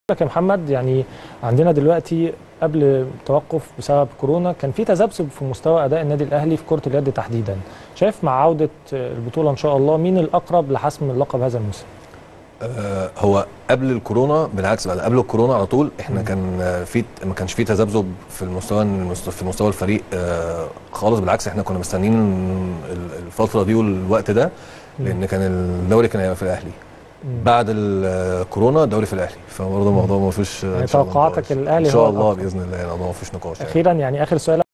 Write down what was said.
لك يا محمد يعني عندنا دلوقتي قبل توقف بسبب كورونا كان في تذبذب في مستوى اداء النادي الاهلي في كره اليد تحديدا شايف مع عوده البطوله ان شاء الله مين الاقرب لحسم اللقب هذا الموسم آه، هو قبل الكورونا بالعكس بقى قبل الكورونا على طول احنا كان آه، في ما كانش في تذبذب في المستوى المست- في مستوى الفريق آه، خالص بالعكس احنا كنا مستنيين ال- الفتره دي والوقت ده لان كان الدوري كان هيبقى في الاهلي بعد الكورونا الدوري في الاهلي فبرضه الموضوع ما فيش يعني إن شاء الله توقعاتك نقاش. الأهلي ان شاء هو الله الأقرب. باذن الله الموضوع ما فيش نقاش يعني. اخيرا يعني اخر سؤال